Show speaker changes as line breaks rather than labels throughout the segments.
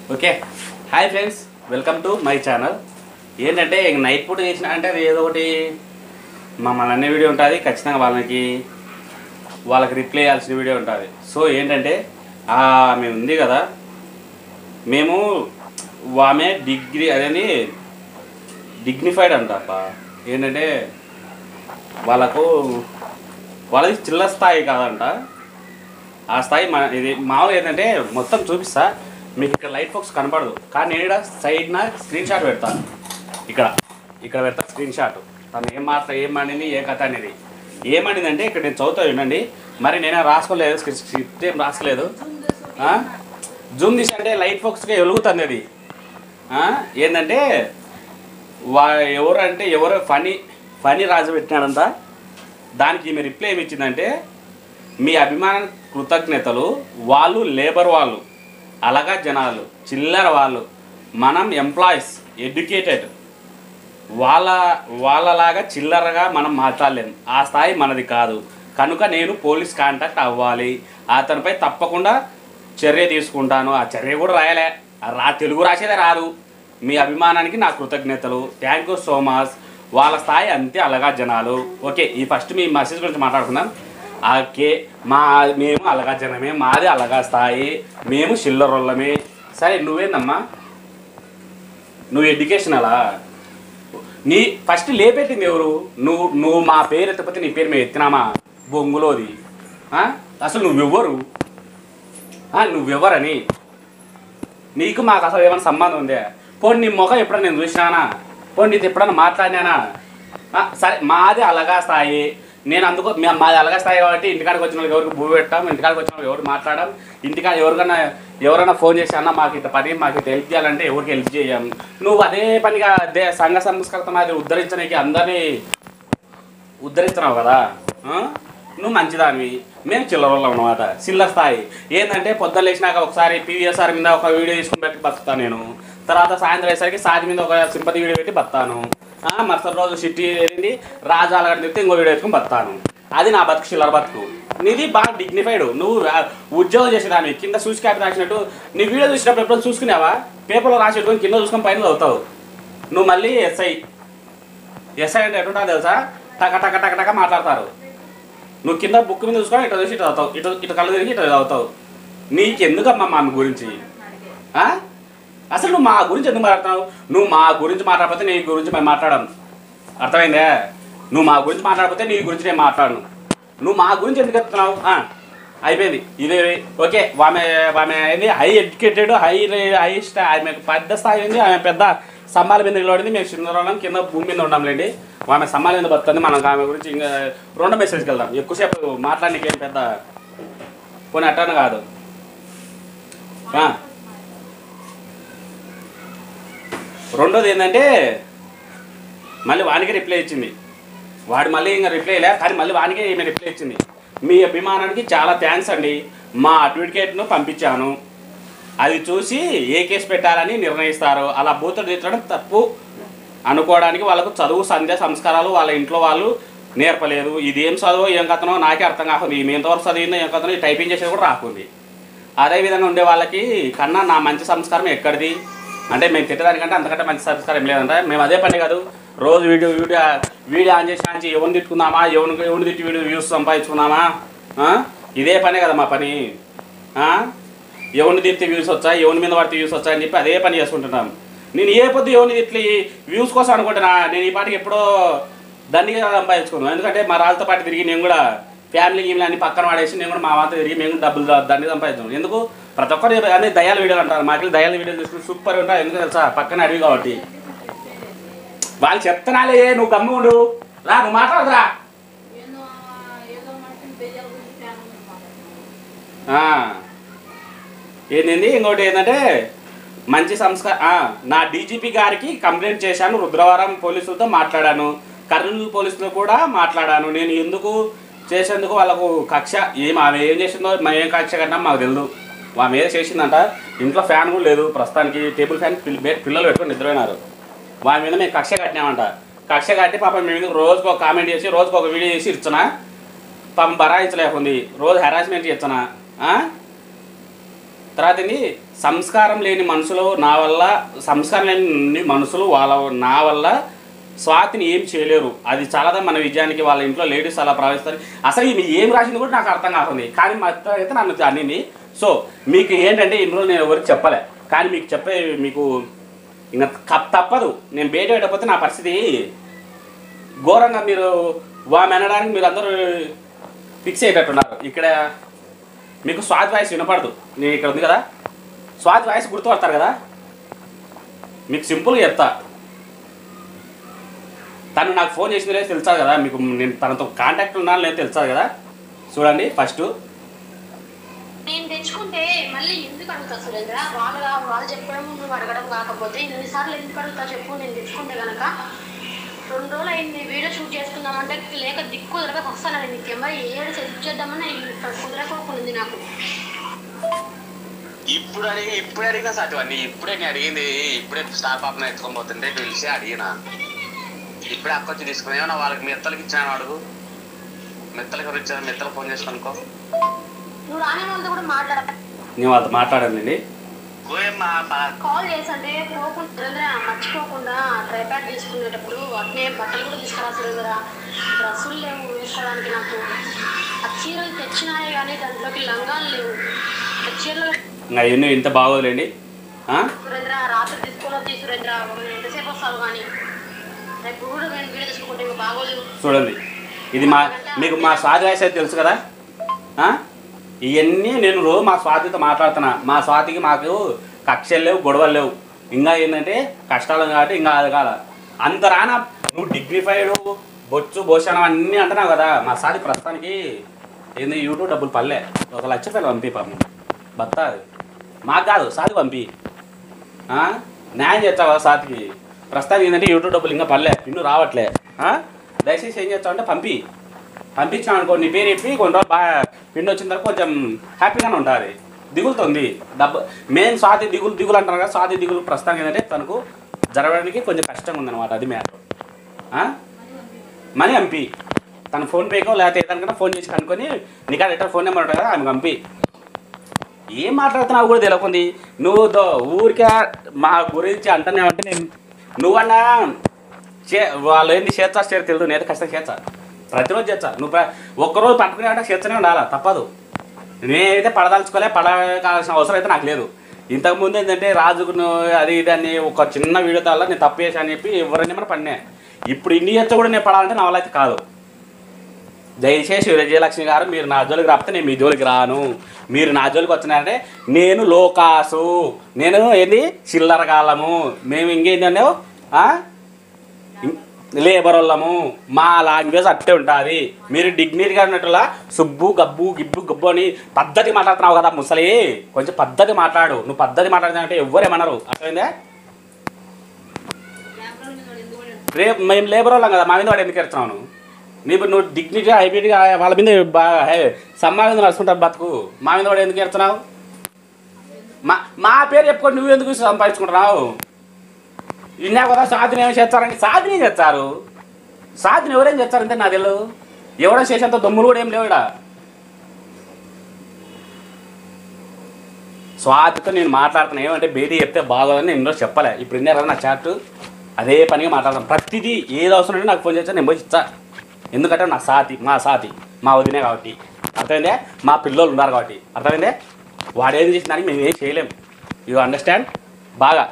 Okay hi friends welcome to my channel ఏంటంటే ఇంక night పూట చేసిన అంటే అది ఏదో ఒకటి మమ్మల్ని అనే వీడియో ఉంటుంది ఖచ్చితంగా వాళ్ళకి వాళ్ళకి రిప్లై చేయాల్సిన వీడియో ఉంటుంది సో ఏంటంటే ఆమె ఉంది కదా మేము ఆమె డిగ్రీ అదేంటి డిగ్నిఫైడ్ అంటప్ప ఏంటంటే వాళ్ళకు వాళ్ళది చిల్లర స్థాయి కాదంట ఆ స్థాయి మన ఇది మామూలుగా ఏంటంటే మొత్తం చూపిస్తా మీకు ఇక్కడ లైట్ ఫోక్స్ కనపడదు కానీ నేను ఇక్కడ సైడ్న స్క్రీన్ షాట్ పెడతాను ఇక్కడ ఇక్కడ పెడతా స్క్రీన్ షాట్ తను ఏం మాట్లా ఏం మండింది ఏ కథ అనేది ఏమనిందంటే ఇక్కడ నేను చదువుతా వినండి మరి నేనే రాసుకోలేదు స్క్రి- స్క్రిప్ట్ ఏం రాసుకోలేదు ఆ? జూమ్ తీసి అంటే లైట్ ఫోక్స్గా వెలుగుతుంది అది ఆ? ఏంటంటే వా ఎవరు అంటే ఎవరు ఫనీ ఫనీ రాజు పెట్టినాడంట దానికి ఈమె రిప్లై ఏమి ఇచ్చిందంటే మీ అభిమాన కృతజ్ఞతలు వాళ్ళు లేబర్ వాళ్ళు అలాగా జనాలు చిల్లర వాళ్ళు మనం ఎంప్లాయీస్ ఎడ్యుకేటెడ్ వాళ్ళ వాళ్ళలాగా చిల్లరగా మనం మాట్లాడలేం ఆ స్థాయి మనది కాదు కనుక నేను పోలీస్ కాంటాక్ట్ అవ్వాలి అతనిపై తప్పకుండా చర్య తీసుకుంటాను ఆ చర్య కూడా రాయలే ఆ రా తెలుగు రాసేదే రాదు మీ అభిమానానికి నా కృతజ్ఞతలు థ్యాంక్ యూ సో మచ్ వాళ్ళ స్థాయి అంతే అలాగా జనాలు ఓకే ఈ ఫస్ట్ మీ మెసేజ్ గురించి మాట్లాడుకుందాం ఓకే మా మేము అలగా జనమే మాది అలగా స్థాయి మేము చిల్లరొల్లమే సరే నువ్వేందమ్మా నువ్వు ఎడ్యుకేషన్ అలా నీ ఫస్ట్ లేపెట్టింది ఎవరు నువ్వు నువ్వు మా పేరు ఎత్తపోతే నీ పేరు మేము ఎత్తినామా బొంగులోది ఆ? అసలు నువ్వెవ్వరు ఆ, నువ్వెవ్వరని నీకు మాకు అసలు ఏమైనా సంబంధం ఉందే పోనీ నీ ముఖం ఎప్పుడైనా నేను చూసినానా పోనీ నీతో ఎప్పుడైనా మాట్లాడినానా ఆ, సరే మాది అలగా స్థాయి నేను అందుకో మే- మాది అలగా స్థాయి కాబట్టి ఇంటికాడికి వచ్చిన వాళ్ళకి ఎవరికి భూ పెట్టాం ఇంటికాడికి వచ్చిన వాళ్ళకి ఎవరు మాట్లాడడం ఇంటికాడ ఎవరికైనా ఎవరైనా ఫోన్ చేసి అన్న మాకు ఇంత పని మాకు ఇంత హెల్ప్ చేయాలంటే ఎవరికి హెల్ప్ చేయం నువ్వు అదే పనిగా అదే సంఘ సంస్కృతం అది ఉద్ధరించడానికి అందరినీ ఉద్ధరిస్తున్నావు కదా ఆ? నువ్వు మంచిదానివి మేము చిల్లరలో అనమాట చిల్లర స్థాయి ఏంటంటే పొద్దున్న లేచినాక ఒకసారి పీవీఎస్ఆర్ మీద ఒక వీడియో తీసుకుని పెట్టి బతుకుతాను నేను తర్వాత సాయంత్రం అయ్యేసరికి సాటి మీద ఒక సింపతి వీడియో పెట్టి బతాను మరుసటి రోజు సిట్టి ఏంటి రాజాలగడ తిరిగితే ఇంకో వీడియో వేసుకుని బతాను అది నా బతుకు చిల్లర బతుకు నీది బాగా డిగ్నిఫైడ్ నువ్వు ఆ, ఉద్యోగం చేసేదాన్ని కింద సూచి క్యాప్ రాసినట్టు నీ వీడియో చూసినప్పుడు ఎప్పుడైనా చూసుకున్నావా పేపర్లో రాసి పెట్టుకొని కింద చూసుకొని పైన చదువుతావు నువ్వు మళ్ళీ ఎస్ఐ ఎస్ఐ అంటే ఎటుంటా తెలుసా టక టక టక టక మాట్లాడతారు నువ్వు కింద బుక్ మీద చూసుకొని ఇటు చూసి ఇటు చదువుతావు ఇటు ఇటు కళ్ళు తిరిగి ఇటు చదువుతావు నీకెందుకమ్మా మా గురించి ఆ? అసలు నువ్వు మా గురించి ఎందుకు మాట్లాడుతున్నావు నువ్వు మా గురించి మాట్లాడకపోతే నీ గురించి మేము మాట్లాడను అర్థమైందే నువ్వు మా గురించి మాట్లాడకపోతే నీ గురించి నేను మాట్లాడను నువ్వు మా గురించి ఎందుకు చెప్తున్నావు ఆ, అయిపోయింది ఇదే ఓకే ఆమె ఆమె ఏంది హై ఎడ్యుకేటెడ్ హై హై స్టా ఆమె పెద్ద స్థాయి ఉంది ఆమె పెద్ద స్తంభాల మీద నిలబడింది మేము చిన్న వాళ్ళం కింద భూమి మీద ఉండంలేండి ఆమె స్తంభాల మీద బతుంది మనం ఆమె గురించి ఇంకా రెండో మెసేజ్కి వెళ్దాం ఎక్కువసేపు మాట్లాడడానికి ఏం పెద్ద పోనీ అట్టను కాదు ఆ. రెండోది ఏంటంటే మళ్ళీ వానికి రిప్లై ఇచ్చింది వాడు మళ్ళీ ఇంకా రిప్లై లే కానీ మళ్ళీ వానికే ఈమె రిప్లై ఇచ్చింది మీ అభిమానానికి చాలా థ్యాంక్స్ అండి మా అడ్వకేట్ను పంపించాను అది చూసి ఏ కేసు పెట్టాలని నిర్ణయిస్తారు అలా బూతులు తీర్చడం తప్పు అనుకోవడానికి వాళ్ళకు చదువు సంధ్య సంస్కారాలు వాళ్ళ ఇంట్లో వాళ్ళు నేర్పలేదు ఇది ఏం చదువు ఏం కథనో నాకే అర్థం కాకుండా ఈమె ఎంతవరకు చదివిందో ఏం కథనో ఈ టైపింగ్ చేసేది కూడా రాకుంది అదే విధంగా ఉండే వాళ్ళకి కన్నా నా మంచి సంస్కారం ఎక్కడిది అంటే మేము తిట్టడానికంటే అంతకంటే మంచి సంస్కారం ఏం లేదంటే మేము అదే పని కాదు రోజు వీడియో వీడియో వీడియో ఆన్ చేసి ఆన్ చేసి ఎవరిని తిట్టుకుందామా ఎవరిని ఎవరిని తిట్టి వీడియో వ్యూస్ సంపాదించుకుందామా ఆ? ఇదే పనే కదా మా పని ఆ? ఎవరిని తిడితే వ్యూస్ వచ్చా ఎవరి మీద పడితే వ్యూస్ వచ్చా అని చెప్పి అదే పని చేసుకుంటున్నాం నేను ఏ పొద్దు ఎవరిని తిట్టి వ్యూస్ కోసం అనుకుంటున్నా నేను ఈ పాటికి ఎప్పుడో దండిగా సంపాదించుకున్నాను ఎందుకంటే మా రాళ్ళతో పాటు తిరిగి నేను కూడా ఫ్యామిలీ గీమ్లు అన్ని పక్కన వాడేసి నేను కూడా మా వాంత తిరిగి మేము కూడా డబ్బులు ద- దండిగా సంపాదించాం ఎందుకు ప్రతి ఒక్కరు అన్ని దయాల వీడియోలు అంటారు మాకు దయాల వీడియోలు చూసుకుని సూపర్ ఉంటాయి ఎందుకు తెలుసా పక్కన అడవి కాబట్టి వాళ్ళు చెప్తున్నాలే నువ్వు గమ్ము ఉండు రా నువ్వు మాట్లాడదురా
ఏదో ఏదో మనిషిని బెదియాల గురించి చాలా మంది మాట్లాడుతున్నారు.
ఆ. ఏంటండి ఇంకోటి ఏంటంటే మంచి సంస్కార ఆ, నా డీజీపీ గారికి కంప్లైంట్ చేశాను రుద్రవరం పోలీసులతో మాట్లాడాను కర్నూలు పోలీసులు కూడా మాట్లాడాను నేను ఎందుకు చేసేందుకు వాళ్ళకు కక్ష ఏం ఆమె ఏం చేసిందో మేము ఏం కక్ష కట్టినా మాకు తెలియదు ఆమె ఏదో చేసిందంట ఇంట్లో ఫ్యాన్ కూడా లేదు ప్రస్తుతానికి టేబుల్ ఫ్యాన్ పిల్ల- బే- పిల్లలు పెట్టుకొని నిద్రపోయినారు వారి మీద మేము కక్ష కట్టినామంట కక్ష కట్టి పాపం మేము మీద రోజుకు ఒక కామెంట్ చేసి రోజుకు ఒక వీడియో చేసి ఇచ్చిన పాపం బరాయించలేకుంది రోజు హెరాస్మెంట్ చేస్తున్నా ఆ? తర్వాత ఏంది సంస్కారం లేని మనుషులు నా వల్ల సంస్కారం లేని మనుషులు వాళ్ళ నా వల్ల స్వాతిని ఏం చేయలేరు అది చాలా మన విజయానికి వాళ్ళ ఇంట్లో లేడీస్ అలా ప్రవేశిస్తారు అసలు ఈమె ఏం రాసింది కూడా నాకు అర్థం కాకుండా కానీ మా అత్త అయితే నన్ను అనింది సో మీకు ఏంటంటే ఇన్ని రోజులు నేను ఎవరికి చెప్పలే కానీ మీకు చెప్పే మీకు ఇంకా కప్ తప్పదు నేను బయట పెట్టకపోతే నా పరిస్థితి ఘోరంగా మీరు వామె అనడానికి మీరు అందరూ ఫిక్స్ అయ్యేటట్టున్నారు ఇక్కడ మీకు స్వాతి వాయిస్ వినపడదు నేను ఇక్కడ ఉంది కదా స్వాతి వాయిస్ గుర్తుపడతారు కదా మీకు సింపుల్గా చెప్తా తను నాకు ఫోన్ చేసింది లేదు తెలుసా కదా మీకు నేను తనతో కాంటాక్ట్ ఉన్నాను లేదు తెలుసా కదా చూడండి ఫస్ట్
నేను తెచ్చుకుంటే మళ్ళీ ఎందుకు అడుగుతా సురేంద్ర వాళ్ళు వాళ్ళు చెప్పడం నువ్వు అడగడం కాకపోతే ఎన్నిసార్లు ఎందుకు అడుగుతా చెప్పు నేను తెచ్చుకుంటే గనక రెండు రోజులు అయింది వీడియో షూట్ చేసుకుందామంటే లేక దిక్కు కుదరక వస్తాను నేను కెమెరా ఏడు సెట్ చేద్దామని ఇక్కడ కుదరకోకుండా నాకు
ఇప్పుడు అడిగి ఇప్పుడు అడిగినా సాటి అన్ని ఇప్పుడే నేను అడిగింది ఇప్పుడే స్టాప్ ఆప్న ఎత్తుకొని పోతుంటే పిలిచి అడిగిన ఇప్పుడే అక్క వచ్చి తీసుకుని ఏమన్నా వాళ్ళకి మెత్తలకి ఇచ్చాను అడుగు మెత్తలకి ఎవరు ఇచ్చారు మెత్తలు ఫోన్ చేసి కనుకో
నువ్వు రాని వాళ్ళతో కూడా మాట్లాడ
నేను వాళ్ళతో మాట్లాడానండి
కాల్ చేసి అంటే పోకుండా సురేంద్ర మర్చిపోకుండా ట్రైప్యాడ్ తీసుకునేటప్పుడు అట్నే బట్టలు కూడా తీసుకురా సురేంద్ర డ్రెస్సులు లేవు వేసుకోవడానికి నాకు ఆ చీరలు తెచ్చినాయి కానీ దాంట్లోకి లంగాలు లేవు ఆ చీరలు
ఇంకా అవన్నీ ఇంత బాగోదులేండి ఆ?
సురేంద్ర రాత్రి తీసుకొని వచ్చి సురేంద్ర నేను ఎంతసేపు వస్తావు కానీ రేపు కూడా నేను వీడియో తీసుకుంటే ఇంకా బాగోదు
చూడండి ఇది మా మీకు మా స్వాతి వాయిస్ అయితే తెలుసు కదా ఆ? ఇవన్నీ నేను రోజు మా స్వాతితో మాట్లాడుతున్నా మా స్వాతికి మాకు కక్షలు లేవు గొడవలు లేవు ఇంకా ఏంటంటే కష్టాలు కాబట్టి ఇంకా అది కాల అంత రానా నువ్వు డిగ్నిఫైడ్ బొచ్చు భోషణం అన్నీ అంటున్నావు కదా మా స్వాతి ప్రస్తుతానికి ఏంది యూట్యూబ్ డబ్బులు పల్లె ఒక లక్ష రూపాయలు పంపి పాపం బత్తా అది మాకు కాదు సాతి పంపి ఆ? న్యాయం చేస్తావా సాతికి ప్రస్తుతానికి ఏంటంటే యూట్యూబ్ డబ్బులు ఇంకా పల్లె పిన్ను రావట్లే ఆ? దయచేసి ఏం చేస్తావు అంటే పంపి పంపించాను అనుకో నీ పేరు చెప్పి కొన్ని రోజులు బాగా పిండి వచ్చిన తర్వాత కొంచెం హ్యాపీగానే ఉంటుంది దిగులుతుంది డబ్బు మెయిన్ స్వాతి దిగులు దిగులు అంటారు కదా స్వాతి దిగులు ప్రస్తుతానికి ఏంటంటే తనకు జరగడానికి కొంచెం కష్టంగా ఉందన్నమాట అది మ్యాటర్ మనీ పంపి తన ఫోన్ పేకో లేకపోతే ఏదానికన్నా ఫోన్ చేసి కనుక్కొని నీకు ఎట్లా ఫోన్ నెంబర్ ఉంటుంది కదా ఆమె పంపి ఏం మాట్లాడుతున్నావు కూడా తెలియకుంది నువ్వు దో ఊరికే మా గురించి అంటున్నావంటే నేను నువ్వన్నా చే వాళ్ళు ఏంది చేస్తా చేరు తెలియదు నేను ఖచ్చితంగా చేస్తా ప్రతిరోజు చేస్తా నువ్వు ప్ర- ఒక్కరోజు పట్టుకునే అంటే చేస్తూనే ఉండాలా తప్పదు నేనైతే పడదలుచుకోలే పడాల్సిన అవసరం అయితే నాకు లేదు ఇంతకుముందు ఏంటంటే రాజుకు నువ్వు అది ఇది అని ఒక చిన్న వీడియో తాల నేను తప్పు చేశాను అని చెప్పి ఎవరైనా మన పడినా ఇప్పుడు ఇన్ని చేస్తా కూడా నేను పడాలంటే నా వల్ల అయితే కాదు దయచేసి విజయలక్ష్మి గారు మీరు నా జోలికి రాకపోతే నేను మీ జోలికి రాను మీరు నా జోలికి వచ్చినారంటే నేను లోకాసు నేను ఏంది చిల్లర కాలము మేము ఇంకేంటంటే లేబర్ వాళ్ళము మా లాంగ్వేజ్ అట్టే ఉంటుంది మీరు డిగ్నిటీగా ఉన్నట్టులా సుబ్బు గబ్బు గిబ్బు గబ్బు అని పద్ధతి మాట్లాడుతున్నావు కదా ముసలి కొంచెం పద్ధతి మాట్లాడు నువ్వు పద్ధతి మాట్లాడుతున్నావంటే ఎవ్వరేమన్నారు అర్థమైందా రేపు మేము లేబర్ వాళ్ళం కదా మా మీద వాడు ఎందుకు ఎడుతున్నావు నీకు నువ్వు డిగ్నిటీగా హైబ్రిడ్గా వాళ్ళ మీద బాగా సమ్మానం నడుచుకుంటావు బతుకు మా మీద వాడు ఎందుకు ఎడుతున్నావు మా మా పేరు చెప్పుకొని నువ్వు ఎందుకు సంపాదించుకుంటున్నావు ఇన్నా కదా సాధిని ఏమి చేస్తారంటే సాధిని చేస్తారు సాధిని ఎవరేం చేస్తారంటే నాకు తెలియదు ఎవడో చేసేంత దొమ్ములు కూడా ఏం లేవు ఇక్కడ స్వాతితో నేను మాట్లాడుతున్నా ఏమంటే బేటీ చెప్తే బాగోదని నేను ఇందులో చెప్పలే ఇప్పుడు విన్నారా నా చాట్ అదే పనిగా మాట్లాడతాను ప్రతిదీ ఏది అవసరం ఉంటే నాకు ఫోన్ చేస్తా నేను పోయి ఇస్తా ఎందుకంటే నా సాతి మా సాతి మా వదినే కాబట్టి అర్థమైందే మా పిల్లలు ఉన్నారు కాబట్టి అర్థమైందే వాడు ఏం చేసిన దానికి మేము ఏం చేయలేం యూ అండర్స్టాండ్ బాగా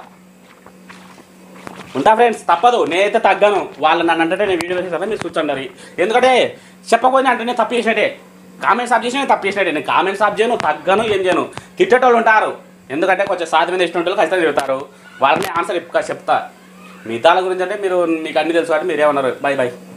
ఉంటా ఫ్రెండ్స్ తప్పదు నేనైతే తగ్గాను వాళ్ళు నన్ను అంటే నేను వీడియో చేసేదా మీరు కూర్చోండి ఎందుకంటే చెప్పకపోయినా అంటే నేను తప్పు చేసినట్టే కామెంట్స్ ఆఫ్ చేసిన తప్పు చేసినట్టే నేను కామెంట్స్ ఆఫ్ చేయను తగ్గను ఏం చేయను తిట్టేటోళ్ళు ఉంటారు ఎందుకంటే కొంచెం సాధి మీద ఇష్టం వాళ్ళు ఖచ్చితంగా చెబుతారు వాళ్ళని ఆన్సర్ చెప్తా చెప్తా మిగతాల గురించి అంటే మీరు మీకు అన్ని తెలుసు కాబట్టి మీరేమన్నారు బాయ్ బాయ్